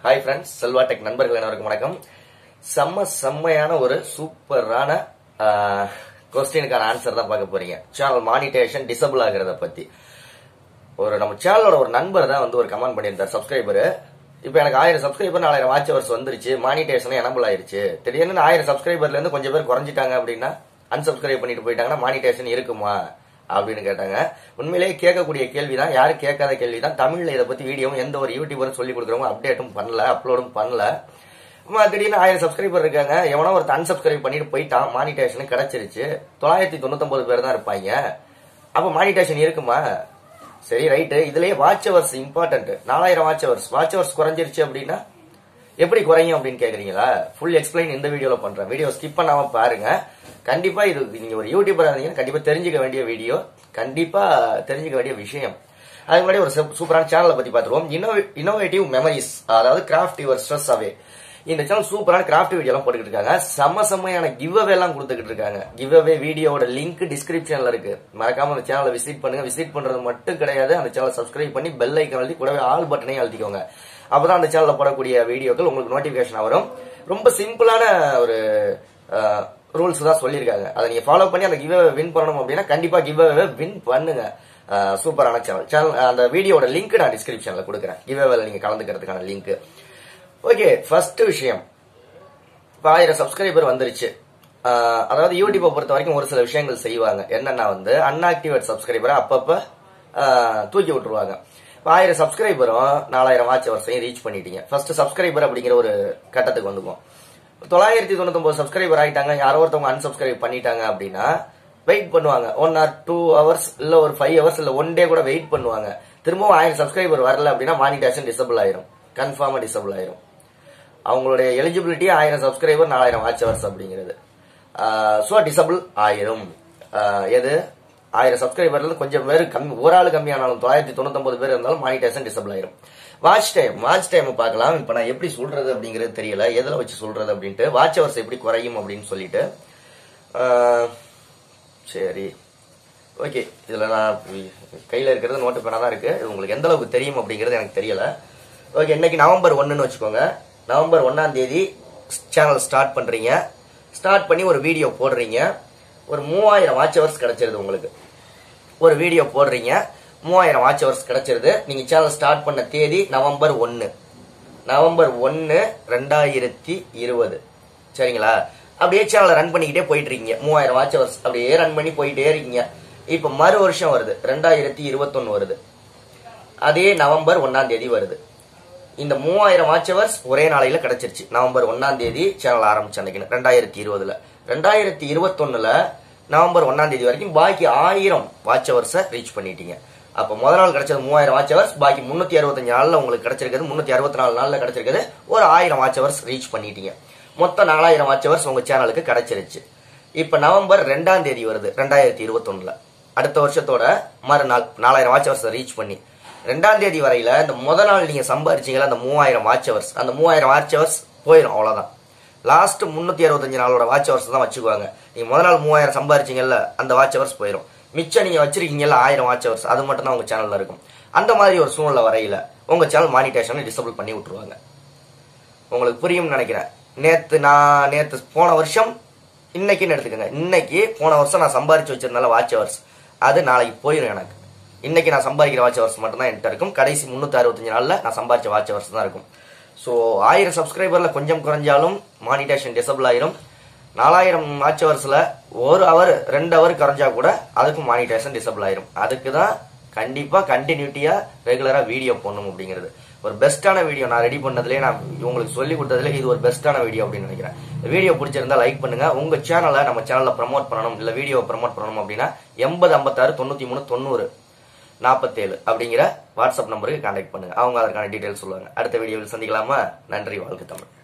hi friends Selva tech நண்பர்கள் அனைவருக்கும் வணக்கம் செம்ம செம்மையான ஒரு சூப்பரான கொஸ்டினுக்கான ஆன்சர் தான் பார்க்க போறீங்க சேனல் மானிட்டேஷன் டிசபிள் ஆகிறத பத்தி ஒரு நம்ம சேனலோட ஒரு நண்பர் தான் வந்து ஒரு கமெண்ட் பண்ணியிருந்தார் சப்ஸ்கிரைபர் இப்போ எனக்கு ஆயிரம் சப்ஸ்கிரைபர் நாலாயிரம் வாட்ச் ஹவர்ஸ் வந்துருச்சு மானிட்டேஷன் எனபிள் ஆயிருச்சு திடீர்னு ஆயிரம் சப்ஸ்கிரைபர்ல இருந்து கொஞ்சம் பேர் குறைஞ்சிட்டாங்க அப்படின்னா அன்சப்ஸ்கிரைப் பண்ணிட்டு போயிட்டாங்கன்னா மானிட்டேஷன் இருக்குமா அப்படின்னு கேட்டாங்க உண்மையிலேயே கேட்கக்கூடிய கேள்வி தான் யாரும் கேட்காத கேள்வி தான் தமிழ்ல இதை பத்தி வீடியோவும் எந்த ஒரு யூடியூபரும் சொல்லி கொடுக்குறவங்க அப்டேட்டும் பண்ணல அப்லோடும் பண்ணல அம்மா, திடீர்னு ஆயிரம் சப்ஸ்கிரைபர் இருக்காங்க எவனோ ஒரு அன்சப்ஸ்கிரைப் பண்ணிட்டு போயிட்டான் மானிட்டேஷன் கிடைச்சிருச்சு தொள்ளாயிரத்தி தொண்ணூத்தொன்பது பேர் தான் இருப்பாங்க அப்ப மானிட்டேஷன் இருக்குமா சரி ரைட்டு இதுலயே வாட்ச் ஹவர்ஸ் இம்பார்ட்டன்ட் நாலாயிரம் வாட்ச் ஹவர்ஸ் வாட்ச் ஹவர்ஸ் குறைஞ்சிருச்சு அப்படின்னா எப்படி குறையும் அப்படின்னு கேக்குறீங்களா ஃபுல் எக்ஸ்பிளைன் இந்த வீடியோல பண்றேன் வீடியோ ஸ்கிப் பண்ணாம பாருங்க கண்டிப்பா இது நீங்க ஒரு யூடியூபர் இருந்தீங்கன்னா கண்டிப்பா தெரிஞ்சுக்க வேண்டிய வீடியோ கண்டிப்பா தெரிஞ்சுக்க வேண்டிய விஷயம் அதுக்கு முன்னாடி ஒரு சூ- சூப்பரான சேனலை பத்தி பார்த்துருவோம் இன்னோவேட்டிவ் மெமரிஸ் அதாவது கிராஃப்ட் யுவர் ஸ்ட்ரெஸ் அவே இந்த சேனல் சூப்பரான கிராஃப்ட் வீடியோ எல்லாம் போட்டுக்கிட்டு இருக்காங்க செம்ம செம்மையான கிவ் அவே எல்லாம் கொடுத்துக்கிட்டு இருக்காங்க கிவ் அவே வீடியோட லிங்க் டிஸ்கிரிப்ஷன்ல இருக்கு மறக்காம அந்த சேனலை விசிட் பண்ணுங்க விசிட் பண்றது மட்டும் கிடையாது அந்த சேனலை சப்ஸ்கிரைப் பண்ணி பெல் ஐக்கன் அழுத்தி கூடவே ஆல் பட்டனையும் அழுத்திக்கோங்க அப்பதான் அந்த சேனல்ல போடக்கூடிய வீடியோக்கள் உங்களுக்கு நோட்டிபிகேஷன் வரும் ரொம்ப சிம்பிளான ஒரு ரூல்ஸ் தான் சொல்லியிருக்காங்க அதை நீங்க ஃபாலோ பண்ணி அந்த கிவ் வின் பண்ணணும் அப்படின்னா கண்டிப்பா கிவ் வின் பண்ணுங்க அஹ், சூப்பரான சேனல் சேனல் அந்த வீடியோட லிங்க் நான் டிஸ்கிரிப்ஷன்ல கொடுக்குறேன் கிவ் நீங்க கலந்துக்கிறதுக்கான லிங்க் ஓகே ஃபர்ஸ்ட் விஷயம் இப்போ ஆயிரம் சப்ஸ்கிரைபர் வந்துருச்சு ஆஹ் அதாவது யூடியூப்பை பொறுத்த வரைக்கும் ஒரு சில விஷயங்கள் செய்வாங்க என்னன்னா வந்து அன்ஆக்டிவேட் சப்ஸ்கிரைபரை அப்பப்ப ஆஹ் தூக்கி விட்டுருவாங்க இப்போ ஆயிரம் சப்ஸ்கிரைபரும் நாலாயிரம் வாட்ச் வர்ஸையும் ரீச் பண்ணிட்டீங்க ஃபர்ஸ்ட் சப்ஸ்கிரைபர் அப்படிங்கிற ஒரு கட்டத்துக்கு வந்துக்கும் தொள்ளாயிரத்தி தொண்ணூத்தொன்பது சப்ஸ்கிரைபர் ஆயிட்டாங்க யாரோ ஒருத்தவங்க அன்சப்ஸ்கிரைப் பண்ணிட்டாங்க அப்படின்னா வெயிட் பண்ணுவாங்க ஒன் ஆர் டூ ஹவர்ஸ் இல்ல ஒரு ஃபைவ் ஹவர்ஸ் இல்ல ஒன் டே கூட வெயிட் பண்ணுவாங்க திரும்பவும் ஆயிரம் சப்ஸ்கிரைபர் வரல அப்படின்னா மானிட்டேஷன் டிசபிள் ஆயிரும் கன்ஃபார்மா டிசபிள் ஆயிரும் அவங்களுடைய எலிஜிபிலிட்டி ஆயிரம் சப்ஸ்கிரைபர் நாலாயிரம் வாட்ச் ஹவர்ஸ் அப்படிங்கிறது ஸோ டிசபிள் ஆயிரும் ஆஹ் எது ஆயிரம் சப்ஸ்கிரைபர்ல கொஞ்சம் பேர் கம்மி ஒரு ஆள் கம்மியானாலும் தொள்ளாயிரத்தி தொண்ணூத்தொன்பது பேர் இருந்தாலும் மானிட்டேஷன் டிசபிள் ஆயிரும் வாட்ச் டைம் வாட்ச் டைம் பார்க்கலாம் இப்போ நான் எப்படி சொல்றது அப்படிங்கிறது தெரியல எதில் வச்சு சொல்றது அப்படின்ட்டு வாட்ச் ஹவர்ஸ் எப்படி குறையும் அப்படின்னு சொல்லிட்டு ஆஹ் சரி ஓகே இதுல நான் கையில இருக்கிறது நோட்டு பேனா தான் இருக்கு இது உங்களுக்கு எந்த அளவுக்கு தெரியும் அப்படிங்கிறது எனக்கு தெரியல ஓகே இன்னைக்கு நவம்பர் ஒன்னுன்னு வச்சுக்கோங்க நவம்பர் ஒன்னாம் தேதி சேனல் ஸ்டார்ட் பண்றீங்க ஸ்டார்ட் பண்ணி ஒரு வீடியோ போடுறீங்க ஒரு மூவாயிரம் வாட்ச் ஹவர்ஸ் கிடைச்சிருது உங்களுக்கு ஒரு வீடியோ போடுறீங்க மூவாயிரம் வாட்ச் ஹவர்ஸ் கிடைச்சிருது நீங்க சேனல் ஸ்டார்ட் பண்ண தேதி நவம்பர் ஒன்னு நவம்பர் ஒன்னு ரெண்டாயிரத்தி இருபது சரிங்களா அப்படியே சேனலை ரன் பண்ணிக்கிட்டே போயிட்டு இருக்கீங்க மூவாயிரம் வாட்ச் ஹவர்ஸ் அப்படியே ரன் பண்ணி போயிட்டே இருக்கீங்க இப்ப மறு வருஷம் வருது ரெண்டாயிரத்தி இருபத்தொன்னு வருது அதே நவம்பர் ஒன்னாம் தேதி வருது இந்த மூவாயிரம் வாட்ச் ஹவர்ஸ் ஒரே நாளையில கிடைச்சிருச்சு நவம்பர் ஒன்னாம் தேதி சேனல் ஆரம்பிச்ச அன்னைக்கு ரெண்டாயிரத்தி இருபதுல ரெண்டாயிரத்தி இருபத்தொன்னுல நவம்பர் ஒன்னாம் தேதி வரைக்கும் பாக்கி ஆயிரம் வாட்ச் ஹவர்ஸை ரீச் பண்ணிட்டீங்க அப்ப முதல் நாள் கிடைச்சது மூவாயிரம் வாட்ச் ஹவர்ஸ் பாக்கி முன்னூத்தி அறுபத்தஞ்சு நாள்ல உங்களுக்கு கிடைச்சிருக்கிறது முன்னூத்தி அறுபத்தி நாலு நாள்ல கிடைச்சிருக்கிறது ஒரு ஆயிரம் வாட்ச் ஹவர்ஸ் ரீச் பண்ணிட்டீங்க மொத்தம் நாலாயிரம் வாட்ச் ஹவர்ஸ் உங்க சேனலுக்கு கிடைச்சிருச்சு இப்ப நவம்பர் ரெண்டாம் தேதி வருது ரெண்டாயிரத்தி இருபத்தொன்னுல அடுத்த வருஷத்தோட மறுநாள் நாலாயிரம் வாட்ச் ஹவர்ஸ் ரீச் பண்ணி ரெண்டாம் தேதி வரையில இந்த முத நாள் நீங்க சம்பாரிச்சீங்களா அந்த மூவாயிரம் வாட்ச் ஹவர்ஸ் அந்த மூவாயிரம் வாட்ச் ஹவர்ஸ் போயிடும் அவ்வளவுதான் லாஸ்ட் முன்னூத்தி அறுபத்தஞ்சு நாளோட வாட்ச் ஹவர்ஸ் தான் வச்சுக்குவாங்க நீங்க முத நாள் மூவாயிரம் சம்பாரிச்சீங்கல்ல அந்த வாட்ச் ஹவர்ஸ் போயிடும் மிச்சம் நீங்க வச்சிருக்கீங்கல்ல ஆயிரம் வாட்ச் ஹவர்ஸ் அது மட்டும் தான் உங்க சேனல்ல இருக்கும் அந்த மாதிரி ஒரு சூழ்நிலை வரையில உங்க சேனல் மானிட்டேஷனை டிசபிள் பண்ணி விட்டுருவாங்க உங்களுக்கு புரியும்னு நினைக்கிறேன் நேத்து நான் நேத்து போன வருஷம் இன்னைக்குன்னு எடுத்துக்கோங்க இன்னைக்கு போன வருஷம் நான் சம்பாரிச்சு வச்சிருந்தால வாட்ச் ஹவர்ஸ் அது நாளைக்கு போயிடும் எனக்கு இன்னைக்கு நான் சம்பாதிக்கிற வாட்ச் ஹவர்ஸ் மட்டும் தான் என்கிட்ட இருக்கும் கடைசி முன்னூத்தி அறுபத்தஞ்சு நாள்ல நான் சம்பாதிச்ச வாட்ச் ஹவர்ஸ் தான் இருக்கும் ஸோ ஆயிரம் சப்ஸ்கிரைபர்ல கொஞ்சம் குறைஞ்சாலும் மானிட்டேஷன் டிசபிள் ஆயிரும் நாலாயிரம் வாட்ச் ஹவர்ஸ்ல ஒரு ஹவர் ரெண்டு ஹவர் குறைஞ்சா கூட அதுக்கும் மானிட்டேஷன் டிசபிள் ஆயிரும் அதுக்கு தான் கண்டிப்பா கண்டினியூட்டியா ரெகுலரா வீடியோ போடணும் அப்படிங்கிறது ஒரு பெஸ்ட்டான வீடியோ நான் ரெடி பண்ணதுலேயே நான் உங்களுக்கு சொல்லி கொடுத்ததுல இது ஒரு பெஸ்ட்டான வீடியோ அப்படின்னு நினைக்கிறேன் இந்த வீடியோ பிடிச்சிருந்தா லைக் பண்ணுங்க உங்க சேனலை நம்ம சேனல்ல ப்ரமோட் பண்ணணும் இல்ல வீடியோ ப்ரமோட் பண்ணணும் அப்படின்னா எண்பது ஐம்பத்தாறு தொண்ணூத்தி மூணு தொண்ணூறு நாற்பத்தேழு அப்படிங்கிற வாட்ஸ்அப் நம்பருக்கு கான்டாக்ட் பண்ணுங்க அவங்க அதற்கான டீடைல்ஸ் சொல்லுவாங்க அடுத்த வீடியோவில் சந்திக்கலாமா நன்றி வாழ்க்கை தமிழ்